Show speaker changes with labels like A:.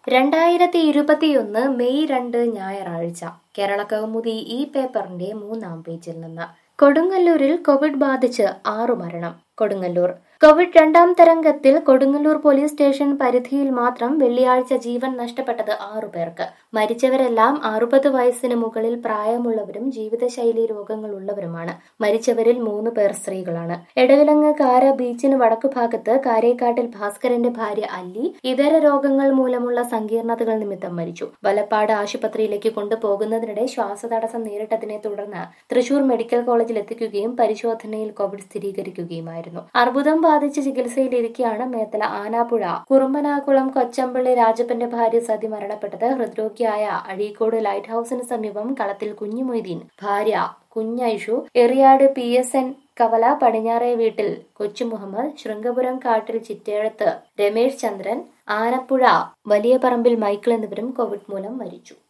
A: രണ്ടായിരത്തി ഇരുപത്തിയൊന്ന് മെയ് രണ്ട് ഞായറാഴ്ച കേരള കൗമുദി ഈ പേപ്പറിന്റെ മൂന്നാം പേജിൽ നിന്ന് കൊടുങ്ങല്ലൂരിൽ കോവിഡ് ബാധിച്ച് ആറു മരണം കൊടുങ്ങല്ലൂർ കോവിഡ് രണ്ടാം തരംഗത്തിൽ കൊടുങ്ങല്ലൂർ പോലീസ് സ്റ്റേഷൻ പരിധിയിൽ മാത്രം വെള്ളിയാഴ്ച ജീവൻ നഷ്ടപ്പെട്ടത് ആറു പേർക്ക് മരിച്ചവരെല്ലാം അറുപത് വയസ്സിന് മുകളിൽ പ്രായമുള്ളവരും ജീവിതശൈലി രോഗങ്ങളുള്ളവരുമാണ് മരിച്ചവരിൽ മൂന്ന് പേർ സ്ത്രീകളാണ് എടവിലങ്ങ് കാര ബീച്ചിന് വടക്കുഭാഗത്ത് കാരേക്കാട്ടിൽ ഭാസ്കരന്റെ ഭാര്യ അല്ലി ഇതര രോഗങ്ങൾ മൂലമുള്ള സങ്കീർണതകൾ നിമിത്തം മരിച്ചു വലപ്പാട് ആശുപത്രിയിലേക്ക് കൊണ്ടുപോകുന്നതിനിടെ ശ്വാസതടസ്സം നേരിട്ടതിനെ തുടർന്ന് തൃശൂർ മെഡിക്കൽ കോളേജിൽ എത്തിക്കുകയും പരിശോധനയിൽ കോവിഡ് സ്ഥിരീകരിക്കുകയുമായിരുന്നു അർബുദം ബാധിച്ച് ചികിത്സയിലിരിക്കെയാണ് മേത്തല ആനാപ്പുഴ കുറുമ്പനാകുളം കൊച്ചമ്പള്ളി രാജപ്പന്റെ ഭാര്യ സതി മരണപ്പെട്ടത് ഹൃദ്രോഗിയായ അഴീക്കോട് ലൈറ്റ് ഹൌസിന് സമീപം കളത്തിൽ കുഞ്ഞുമൊയ്തീൻ ഭാര്യ Kunjaishu Eriyad P S N കവല പടിഞ്ഞാറേ വീട്ടിൽ കൊച്ചു മുഹമ്മദ് ശൃംഗപുരം കാട്ടിൽ ചിറ്റേഴത്ത് രമേശ് ചന്ദ്രൻ ആനപ്പുഴ വലിയ പറമ്പിൽ മൈക്കിൾ എന്നിവരും കോവിഡ് മൂലം മരിച്ചു